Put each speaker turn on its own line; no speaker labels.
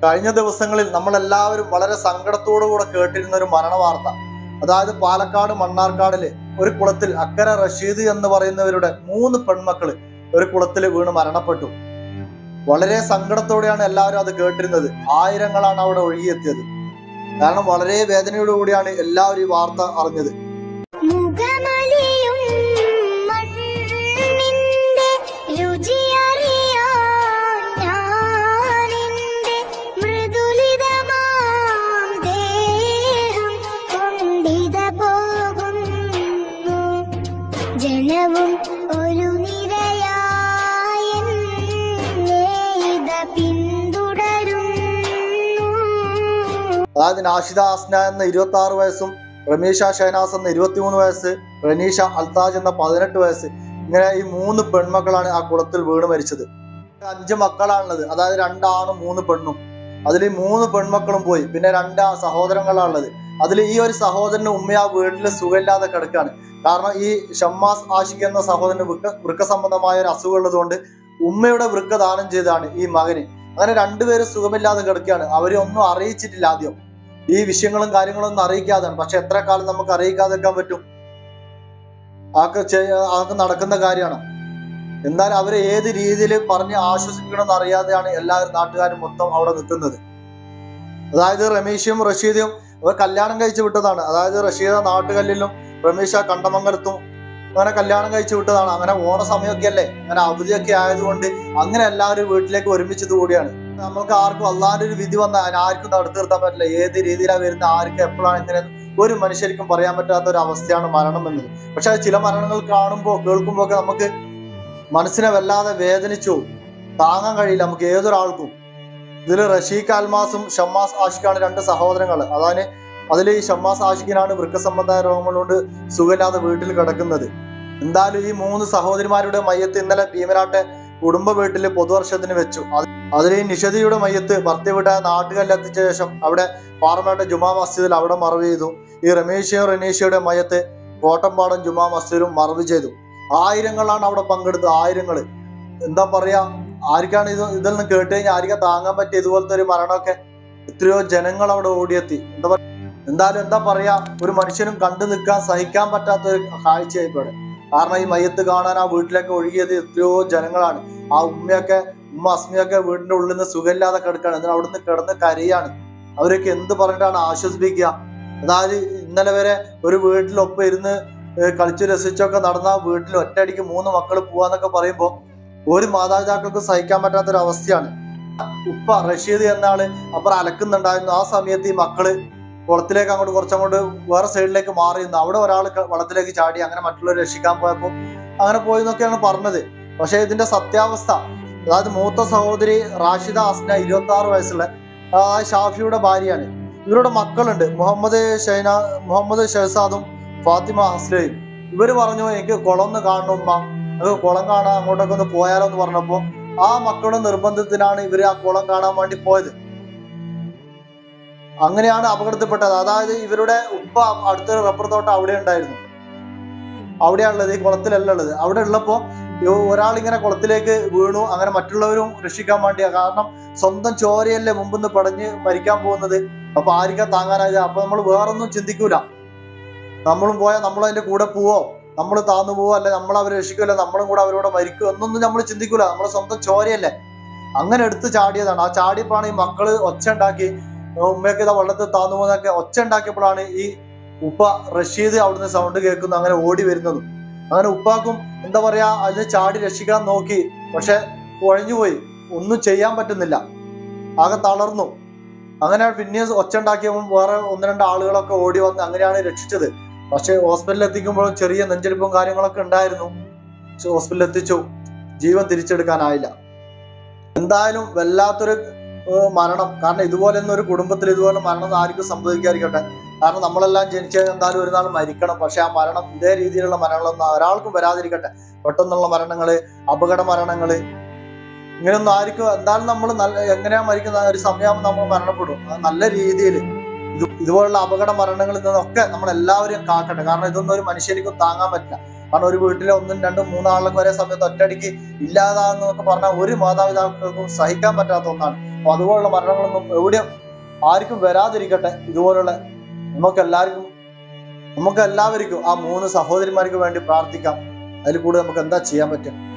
കഴിഞ്ഞ ദിവസങ്ങളിൽ നമ്മൾ എല്ലാവരും വളരെ സങ്കടത്തോടു കൂടെ കേട്ടിരുന്ന ഒരു മരണ വാർത്ത അതായത് പാലക്കാട് മണ്ണാർക്കാടില് ഒരു കുളത്തിൽ അക്കര റഷീദ് എന്ന് പറയുന്നവരുടെ മൂന്ന് പെൺമക്കള് ഒരു കുളത്തിൽ വീണ് മരണപ്പെട്ടു വളരെ സങ്കടത്തോടെയാണ് എല്ലാവരും അത് കേട്ടിരുന്നത് ആയിരങ്ങളാണ് അവിടെ ഒഴുകിയെത്തിയത് കാരണം വളരെ വേദനയോടുകൂടിയാണ് എല്ലാവരും ഈ വാർത്ത അറിഞ്ഞത്
മുഖമലിയും മണ്ണിന്റെ രുചിയറിയാൻ ഞാനെന്റെ മൃദുലിതമാം ദേഹം കൊണ്ടിത പോകുന്നു ജനവും ഒരു നിരയായി എന്നെ ഇത പിന്തുടരുന്നു
അതായത് നാഷിദ അസ്ന എന്ന ഇരുപത്തി ആറ് വയസ്സും റമീഷ ഷഹനാസ് എന്ന ഇരുപത്തിമൂന്ന് വയസ്സ് റനീഷ അൽതാജ് എന്ന പതിനെട്ട് വയസ്സ് ഇങ്ങനെ ഈ മൂന്ന് പെൺമക്കളാണ് ആ കുളത്തിൽ വീണ് മരിച്ചത് അഞ്ച് മക്കളാണുള്ളത് അതായത് രണ്ടാണും മൂന്ന് പെണ്ണും അതിൽ ഈ മൂന്ന് പെൺമക്കളും പോയി പിന്നെ രണ്ട് ആ സഹോദരങ്ങളാണുള്ളത് അതിൽ ഈ ഒരു സഹോദരന് ഉമ്മ ആ വീട്ടിൽ സുഖമില്ലാതെ കിടക്കാണ് കാരണം ഈ ഷമ്മാസ് ആഷിഖ് എന്ന സഹോദരന് വൃക്ക വൃക്ക സംബന്ധമായ ഒരു അസുഖം ഉള്ളതുകൊണ്ട് ഉമ്മയുടെ വൃക്ക ദാനം ചെയ്താണ് ഈ മകന് അങ്ങനെ രണ്ടുപേരും സുഖമില്ലാതെ കിടക്കുകയാണ് അവരെ ഒന്നും അറിയിച്ചിട്ടില്ല ആദ്യം ഈ വിഷയങ്ങളും കാര്യങ്ങളും ഒന്നും അറിയിക്കാതാണ് പക്ഷെ എത്ര കാലം നമുക്ക് അറിയിക്കാതെ വെക്കാൻ പറ്റും ആക്ക് ചെയ്യ- ആക്ക് നടക്കുന്ന കാര്യമാണ് എന്നാലും അവരെ ഏത് രീതിയിൽ പറഞ്ഞ് ആശ്വസിക്കണമെന്ന് അറിയാതെയാണ് എല്ലാവരും നാട്ടുകാരും മൊത്തം അവിടെ നിൽക്കുന്നത് അതായത് റമീഷും റഷീദും അവർ കല്യാണം കഴിച്ചു വിട്ടതാണ് അതായത് റഷീദ നാട്ടുകല്ലിലും റമീഷ കണ്ടമംഗലത്തും അങ്ങനെ കല്യാണം കഴിച്ചു വിട്ടതാണ് അങ്ങനെ ഓണ സമയമൊക്കെ അല്ലേ അങ്ങനെ അവധിയൊക്കെ ആയതുകൊണ്ട് അങ്ങനെ എല്ലാവരും വീട്ടിലേക്ക് ഒരുമിച്ചത് കൂടിയാണ് നമുക്ക് ആർക്കും അള്ളാന്റെ ഒരു വിധി വന്നാൽ അതിനെ ആർക്കും തടുത്തു നിർത്താൻ പറ്റില്ല ഏത് രീതിയിലാണ് വരുന്ന ആർക്കും എപ്പോഴാണ് എങ്ങനെ ഒരു മനുഷ്യർക്കും പറയാൻ പറ്റാത്ത ഒരു അവസ്ഥയാണ് മരണം എന്നത് പക്ഷെ അത് ചില മരണങ്ങൾ കാണുമ്പോൾ കേൾക്കുമ്പോൾ ഒക്കെ നമുക്ക് മനസ്സിനെ വല്ലാതെ വേദനിച്ചു പോകും. താങ്ങാൻ കഴിയില്ല നമുക്ക് ഏതൊരാൾക്കും ഇതിൽ റഷീഖ് അൽമാസും ഷമ്മാസ് ആഷിഖാണ് രണ്ട് സഹോദരങ്ങൾ അതാണ് അതിൽ ഈ ഷമ്മാസ് ആഷിഖിനാണ് വൃക്കസംബന്ധമായ രോഗങ്ങൾ കൊണ്ട് സുഖമില്ലാതെ വീട്ടിൽ കിടക്കുന്നത് എന്തായാലും ഈ മൂന്ന് സഹോദരിമാരുടെ മയ്യത്ത് ഇന്നലെ ഭീമനാട്ടെ കുടുംബ വീട്ടിൽ പൊതുവർഷത്തിന് വെച്ചു അത് അതിൽ ഈ നിഷതിയുടെ മയ്യത്ത് ഭർത്തിവിട്ട നാട്ടുകല്ലെത്തിച്ച ശേഷം അവിടെ പാറമേട്ട ജുമാ മസ്ജിദിൽ അവിടെ മറവ് ചെയ്തു ഈ റമീഷയും റനീഷയുടെ മയ്യത്ത് കോട്ടമ്പാടം ജുമാ മസ്ജിദിലും മറവ് ചെയ്തു ആയിരങ്ങളാണ് അവിടെ പങ്കെടുത്തത് ആയിരങ്ങൾ എന്താ പറയാ ആർക്കാണ് ഇത് ഇതിൽ നിന്ന് കേട്ട് കഴിഞ്ഞാൽ ആർക്കാ താങ്ങാൻ പറ്റിയ ഇതുപോലത്തെ ഒരു മരണമൊക്കെ എത്രയോ ജനങ്ങൾ അവിടെ ഓടിയെത്തി എന്താ പറയാ എന്തായാലും എന്താ പറയാ ഒരു മനുഷ്യനും കണ്ടു നിൽക്കാൻ സഹിക്കാൻ പറ്റാത്ത ഒരു കാഴ്ചയായി ഇവിടെ കാരണം ഈ മയ്യത്ത് കാണാൻ ആ വീട്ടിലേക്ക് ഒഴുകിയത് എത്രയോ ജനങ്ങളാണ് ആ ഉമ്മയൊക്കെ ഉമ്മ അസ്മിയൊക്കെ വീടിന്റെ ഉള്ളിൽ നിന്ന് സുഖമില്ലാതെ കിടക്കാണ് എന്നിട്ട് അവിടുന്ന് കിടന്ന് കരയാണ് അവരൊക്കെ എന്ത് പറഞ്ഞിട്ടാണ് ആശ്വസിപ്പിക്കുക അതായത് ഇന്നലെ വരെ ഒരു വീട്ടിലൊപ്പം ഇരുന്ന് ഏഹ് കളിച്ചു രസിച്ചൊക്കെ നടന്ന ആ വീട്ടിൽ ഒറ്റയടിക്ക് മൂന്ന് മക്കൾ പോവാന്നൊക്കെ പറയുമ്പോൾ ഒരു മാതാപിതാക്കൾക്ക് സഹിക്കാൻ പറ്റാത്ത ഒരു അവസ്ഥയാണ് ഉപ്പ റഷീദ് എന്ന ആള് അപ്പുറം അലക്കുന്നുണ്ടായിരുന്നു ആ സമയത്ത് ഈ മക്കള് കുളത്തിലേക്ക് അങ്ങോട്ട് കുറച്ചങ്ങോട്ട് വേറെ സൈഡിലേക്ക് മാറി നിന്നു അവിടെ ഒരാൾ വെള്ളത്തിലേക്ക് ചാടി അങ്ങനെ മറ്റുള്ളവരെ രക്ഷിക്കാൻ പോയപ്പോൾ അങ്ങനെ പോയി എന്നൊക്കെയാണ് പറഞ്ഞത് പക്ഷേ ഇതിന്റെ സത്യാവസ്ഥ അതായത് മൂത്ത സഹോദരി റാഷിദ അസ്ന ഇരുപത്തി ആറ് വയസ്സുള്ള ആ ഷാഫിയുടെ ഭാര്യയാണ് ഇവരുടെ മക്കളുണ്ട് മുഹമ്മദ് ഷൈന മുഹമ്മദ് ഷഹസാദും ഫാത്തിമ അസ്ലയും ഇവര് പറഞ്ഞു എനിക്ക് കുളം ഒന്ന് കാണണം ഉമ്മ അത് കുളം കാണാൻ അങ്ങോട്ടൊക്കെ ഒന്ന് പോയാലോ എന്ന് പറഞ്ഞപ്പോ ആ മക്കളുടെ നിർബന്ധത്തിനാണ് ഇവര് ആ കുളം കാണാൻ വേണ്ടി പോയത് അങ്ങനെയാണ് അപകടത്തിൽപ്പെട്ടത് അതായത് ഇവരുടെ ഉപ്പ അടുത്തൊരു റബ്ബർ തോട്ടം അവിടെ ഉണ്ടായിരുന്നു അവിടെയാണുള്ളത് ഈ കുളത്തിലല്ല ഉള്ളത് അവിടെ ഉള്ളപ്പോ ഒരാൾ ഇങ്ങനെ കുളത്തിലേക്ക് വീണു അങ്ങനെ മറ്റുള്ളവരും രക്ഷിക്കാൻ വേണ്ടിയാ കാരണം സ്വന്തം ചോരയല്ലേ മുമ്പ് പടഞ്ഞ് മരിക്കാൻ പോകുന്നത് അപ്പൊ ആർക്കാ താങ്ങാനായത് അപ്പൊ നമ്മൾ വേറൊന്നും ചിന്തിക്കൂല നമ്മളും പോയാൽ നമ്മൾ അതിന്റെ കൂടെ പോവോ നമ്മൾ താന്നു പോവോ അല്ലെ നമ്മൾ അവരെ രക്ഷിക്കുമല്ല നമ്മളും കൂടെ അവരോട് മരിക്കും എന്നൊന്നും നമ്മൾ ചിന്തിക്കൂല നമ്മളെ സ്വന്തം ചോരയല്ലേ അങ്ങനെ എടുത്ത് ചാടിയതാണ് ആ ചാടിയപ്പോഴാണ് ഈ മക്കള് ഒച്ച ഉണ്ടാക്കി ഉമ്മയൊക്കെ ഇതാ വെള്ളത്തിൽ താന്നു പോകുന്നതൊക്കെ ഒച്ച ഉണ്ടാക്കിയപ്പോഴാണ് ഈ ഉപ്പ റഷീദ് അവിടുന്ന് സൗണ്ട് കേൾക്കുന്നു അങ്ങനെ ഓടി വരുന്നതും അങ്ങനെ ഉപ്പാക്കും എന്താ പറയാ അതിന് ചാടി രക്ഷിക്കാൻ നോക്കി പക്ഷെ കുഴഞ്ഞുപോയി ഒന്നും ചെയ്യാൻ പറ്റുന്നില്ല ആകെ തളർന്നു അങ്ങനെ പിന്നെ ഒച്ച ഉണ്ടാക്കിയപ്പോൾ വേറെ ഒന്ന് രണ്ട് ആളുകളൊക്കെ ഓടി വന്ന് അങ്ങനെയാണ് രക്ഷിച്ചത് പക്ഷെ ഹോസ്പിറ്റലിൽ എത്തിക്കുമ്പോൾ ചെറിയ നെഞ്ചെടുപ്പും കാര്യങ്ങളൊക്കെ ഉണ്ടായിരുന്നു പക്ഷെ ഹോസ്പിറ്റലിൽ എത്തിച്ചു ജീവൻ തിരിച്ചെടുക്കാനായില്ല എന്തായാലും വല്ലാത്തൊരു ഏഹ്, മരണം കാരണം ഇതുപോലെ ഒന്നും ഒരു കുടുംബത്തിൽ ഇതുപോലെ മരണം ആർക്കും സംഭവിക്കാതിരിക്കട്ടെ കാരണം നമ്മളെല്ലാം ജനിച്ച എന്തായാലും ഒരു നാൾ മരിക്കണം പക്ഷെ ആ മരണം ഇതേ രീതിയിലുള്ള മരണങ്ങളൊന്നും ഒരാൾക്കും വരാതിരിക്കട്ടെ പെട്ടെന്നുള്ള മരണങ്ങള് അപകട മരണങ്ങള് ഇങ്ങനെയൊന്നും ആർക്കും എന്തായാലും നമ്മൾ നല്ല എങ്ങനെയാ മരിക്കുന്ന ആ ഒരു സമയമാകുമ്പോൾ നമ്മൾ മരണപ്പെടും അത് നല്ല രീതിയിൽ ഇത് ഇതുപോലുള്ള അപകട മരണങ്ങളിൽ നിന്നൊക്കെ നമ്മൾ എല്ലാവരെയും കാക്കട്ടെ കാരണം ഇതൊന്നും ഒരു മനുഷ്യർക്കും താങ്ങാൻ പറ്റില്ല കാരണം ഒരു വീട്ടിലെ ഒന്നും രണ്ടും മൂന്നാളിലൊക്കെ ഒരേ സമയത്ത് ഒറ്റയടിക്ക് ഇല്ലാതാന്നൊക്കെ പറഞ്ഞാൽ ഒരു മാതാപിതാക്കൾക്കും സഹിക്കാൻ പറ്റാത്ത ഒന്നാണ് അപ്പൊ അതുപോലുള്ള മരണങ്ങളൊന്നും എവിടെയും ആർക്കും വരാതിരിക്കട്ടെ ഇതുപോലുള്ള നമുക്ക് എല്ലാവർക്കും നമുക്ക് എല്ലാവർക്കും ആ മൂന്ന് സഹോദരിമാർക്ക് വേണ്ടി പ്രാർത്ഥിക്കാം അതിൽ കൂടെ നമുക്ക് എന്താ ചെയ്യാൻ പറ്റും